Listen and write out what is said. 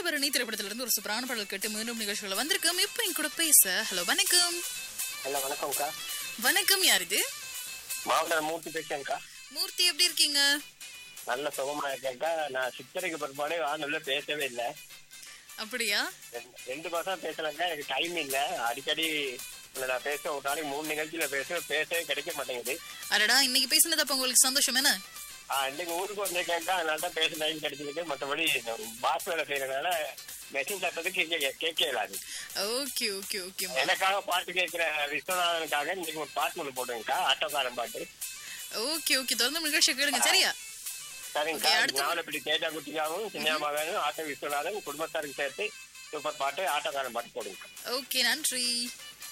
தாமிரபரணி திரைப்படத்துல இருந்து ஒரு சூப்பரான பாடல் கேட்டு மீண்டும் நிகழ்ச்சிகளை வந்திருக்கோம் இப்போ என் கூட பேச ஹலோ வணக்கம் ஹலோ வணக்கம்க்கா வணக்கம் யார் இது மாவட்ட மூர்த்தி பேசுறேன்க்கா மூர்த்தி எப்படி இருக்கீங்க நல்ல சுகமா இருக்கேன்க்கா நான் சித்தரைக்கு பிற்பாடு வானொலியில பேசவே இல்லை அப்படியா ரெண்டு- ரெண்டு மாசம் பேசலங்க எனக்கு டைம் இல்ல அடிக்கடி உங்களை நான் பேச ஒரு நாளைக்கு மூணு நிகழ்ச்சியில பேச பேசவே கிடைக்க மாட்டேங்குது அடடா இன்னைக்கு பேசினது அப்ப உங்களுக்கு சந்தோஷம் என்ன ஆ, இன்னைக்கு ஊருக்கு வந்திருக்கேன்க்கா அதனால தான் பேச டைம் கிடைச்சிருக்கு மற்றபடி பாஸ் வேலை செய்யறதுனால மெஷின் தட்டத்துக்கு கேட்க கேட்க இயலாது ஓகே ஓகே ஓகே எனக்காக பாட்டு கேட்கிற விஸ்வநாதனுக்காக இன்னைக்கு ஒரு பாட்டு ஒன்று போடுங்கக்கா ஆட்டோக்காரன் பாட்டு ஓகே ஓகே தொடர்ந்து நிகழ்ச்சி கேளுங்க சரியா சரிங்கக்கா Okay, அடுத்து- நாவலப்பட்டி தேஜா குட்டியாவும் சின்னியாமாவும் ஆட்டோ விஸ்வநாதன் குடும்பத்தாருக்கு சேர்த்து சூப்பர் பாட்டு ஆட்டோக்காரன் பாட்டு போடுங்க ஓகே நன்றி